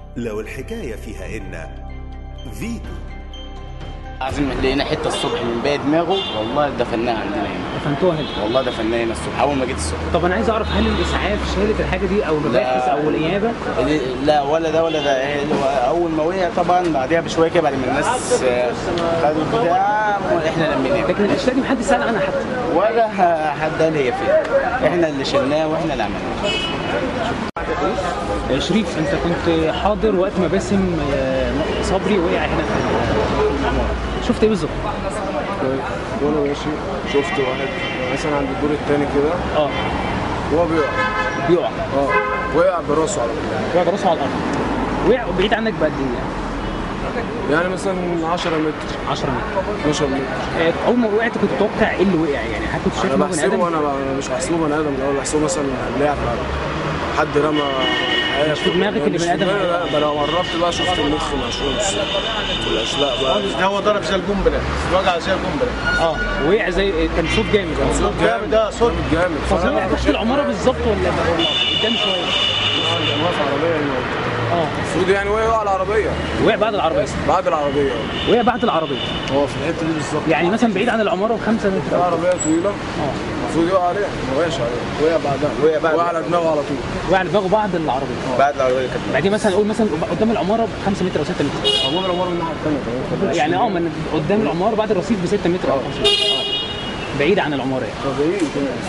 لو الحكاية فيها إن فيتو عظيم لقينا حته الصبح من باقي دماغه والله دفناها عندنا هنا دفنتوها هنا والله دفناها هنا الصبح اول ما جيت الصبح طب انا عايز اعرف هل الاسعاف شالت الحاجه دي او المباحث او النيابه لا ولا ده ولا ده هي- هو اول ما وقع طبعا بعدها بشويه كده بعد ما الناس آه، خدوا البتاع احنا لميناها لكن الاشياء دي محدش سال عنها حتى ولا ح- حد قال هي فين احنا اللي شلناها واحنا اللي عملناها آه، شريف انت كنت حاضر وقت ما باسم آه، صبري وقع هنا في العماره شفت ايه بالظبط؟ وانا ماشي شفت واحد مثلا عند الدور الثاني كده اه وهو بيقع بيقع اه وقع براسه على طول وقع براسه على الارض وقع بعيد عنك بقد ايه يعني؟ يعني مثلا 10 متر 10 متر 12 متر آه، اول ما وقعت كنت متوقع ايه اللي وقع يعني هل كنت شايف انا إنه بني آدم؟ بحسبه انا ب- مش بحسبه بني ادم الاول بحسبه مثلا لاعب حد رمى مش في دماغك اللي مش بني آدم في دماغي، لا ده لو قربت بقى شفت المخ مشروع والاشلاء بقى ده هو ضرب زي القنبله وقع زي القنبله اه وقع زي كان صوت جامد صوت جامد ده صوت جامد طب فأنا وقع تحت العماره بالظبط ولا ولا قدام شويه؟ كان واقف عربيه هنا. اه المفروض يعني وقع على العربيه وقع بعد العربيه بعد العربيه وقع بعد العربيه هو في الحته دي بالظبط يعني مثلا بعيد عن العماره بخمسة في متر عربيه طويله اه المفروض يقع عليها ما وقعش عليها وقع بعدها وقع بعد- وقع على دماغه على طول وقع على دماغه بعد العربيه بعد العربيه كانت بعدين مثلا نقول مثلا قدام العماره ب 5 متر او 6 متر عمر عمر من الناحيه الثانيه يعني اه من قدام العماره بعد الرصيف ب 6 متر او 5 متر اه بعيد عن العماره يعني بعيد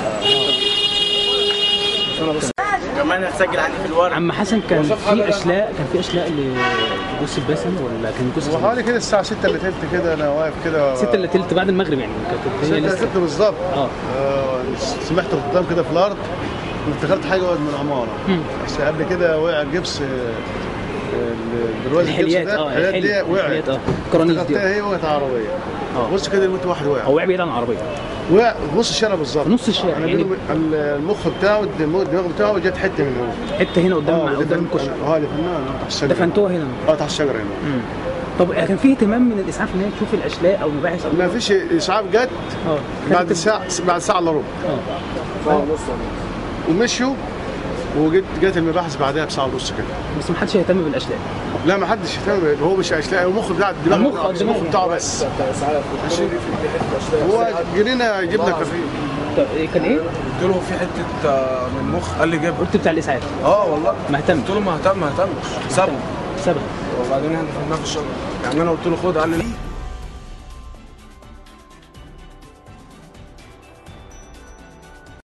كمان هتسجل عندي في الورق عم حسن كان في اشلاء كان في اشلاء لجثه باسم ولا كان جثه وحوالي كده الساعه 6 الا تلت كده انا واقف كده 6 الا تلت بعد المغرب يعني كانت 6 هي الا لسه تلت بالظبط اه آه، سمعت قدام كده في الارض دخلت حاجه من العماره مم. بس قبل كده وقع الجبس آه، ال- برواز الجبس الحليات ده اه الحليات دي الحلي- وقعت الحليات اه كرانيس دي دخلتها هي وقعت عربيه اه بص كده لقيت واحد وقع هو وقع بعيد عن العربيه وقع في نص الشارع بالظبط في نص الشارع انا يعني بيني وبين- المخ بتاعه الدماغ الدماغ بتاعه جت حته من هنا حته هنا قدام اه قدام الكشك اه اللي فنان تحت الشجره دفنتوها هنا اه تحت الشجره هنا مم. طب كان في اهتمام من الاسعاف ان هي تشوف الاشلاء او المباحث او ما فيش اسعاف جت اه بعد كانت- ساعه بعد ساعه الا ربع اه ومشوا وجت جت المباحث بعدها بساعه ونص كده بس ما حدش يهتم بالاشلاء لا ما حدش يهتم هو مش اشلاء المخ بتاع الدماغ المخ، بتاعه- الدماغ. المخ بتاعه بس هو جرينا جبنا كافيه طب إيه كان ايه؟ قلت له في حته آه، من المخ قال لي جيبها قلت بتاع الاسعاف اه والله ما اهتمش قلت له ما اهتم ما اهتمش سابه سبب وبعدين احنا دفناه في الشجره يعني انا قلت له خد قال لي لا